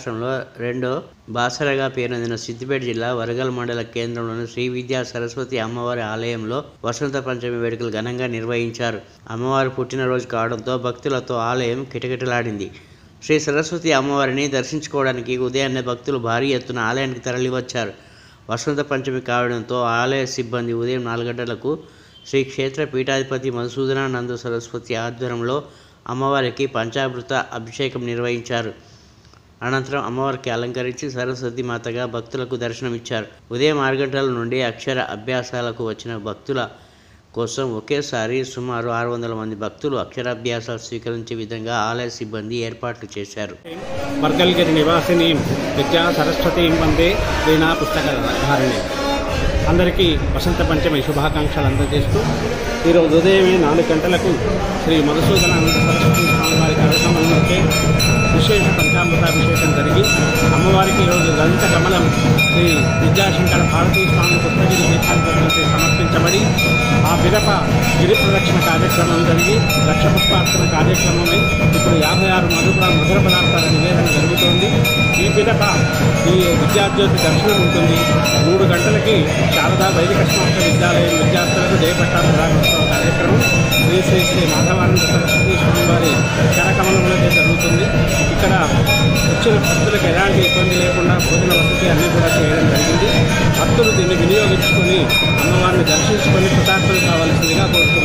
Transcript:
రాష్ట్రంలో రెండో బాసరగా పేరొందిన సిద్దిపేట జిల్లా వరగల్ మండల కేంద్రంలోని శ్రీ విద్యా సరస్వతి అమ్మవారి ఆలయంలో వసంత పంచమి వేడుకలు ఘనంగా నిర్వహించారు అమ్మవారి పుట్టినరోజు కావడంతో భక్తులతో ఆలయం కిటకిటలాడింది శ్రీ సరస్వతి అమ్మవారిని దర్శించుకోవడానికి ఉదయాన్నే భక్తులు భారీ ఎత్తున ఆలయానికి తరలివచ్చారు వసంత పంచమి కావడంతో ఆలయ సిబ్బంది ఉదయం నాలుగు గంటలకు శ్రీ క్షేత్ర పీఠాధిపతి మధుసూదనానంద సరస్వతి ఆధ్వర్యంలో అమ్మవారికి పంచామృత అభిషేకం నిర్వహించారు అనంతరం అమ్మవారికి అలంకరించి సరస్వతి మాతగా భక్తులకు దర్శనమిచ్చారు ఉదయం ఆరు గంటల నుండి అక్షర అభ్యాసాలకు వచ్చిన భక్తుల కోసం ఒకేసారి సుమారు ఆరు వందల మంది భక్తులు అక్షరాభ్యాసాలు స్వీకరించే విధంగా ఆలయ సిబ్బంది ఏర్పాట్లు చేశారు వర్గల్గిరి నివాసినీం విద్యా సరస్వతీం వందే వీణా పుస్తకధారిణి అందరికీ వసంత పంచమి శుభాకాంక్షలు అందజేస్తూ ఈరోజు ఉదయమే నాలుగు గంటలకు శ్రీ మధుసూదనానంద సరస్వతి స్వామివారి కార్యక్రమంలోకి విశేష పంచామృతాభిషేకం జరిగి అమ్మవారికి ఈరోజు లలిత కమలం శ్రీ విద్యాశంకర భారతీ స్వామి పుస్తగిరి పీఠాధిపతులకి సమర్పించబడి ఆ పిదప గిరి ప్రదక్షిణ కార్యక్రమం జరిగి లక్ష పుష్పార్చన కార్యక్రమమై ఇప్పుడు యాభై ఆరు మధుర మధుర పదార్థాల నివేదన జరుగుతోంది ఈ పిదప ఈ విద్యాజ్యోతి దర్శనం ఉంటుంది మూడు గంటలకి శారదా వైదిక స్మారక విద్యాలయం విద్యార్థులకు జయపట్టాల ప్రారంభోత్సవ కార్యక్రమం శ్రీ శ్రీ శ్రీ మాధవానంద సరస్వతి స్వామి వారి కరకమలంలో జరుగుతుంది ఇక్కడ వచ్చిన భక్తులకు ఎలాంటి ఇబ్బంది లేకుండా భోజన వసతి అన్ని కూడా చేయడం జరిగింది భక్తులు దీన్ని వినియోగించుకొని అమ్మవారిని దర్శించుకొని కృతార్థులు కావాల్సిందిగా కోరుతున్నాను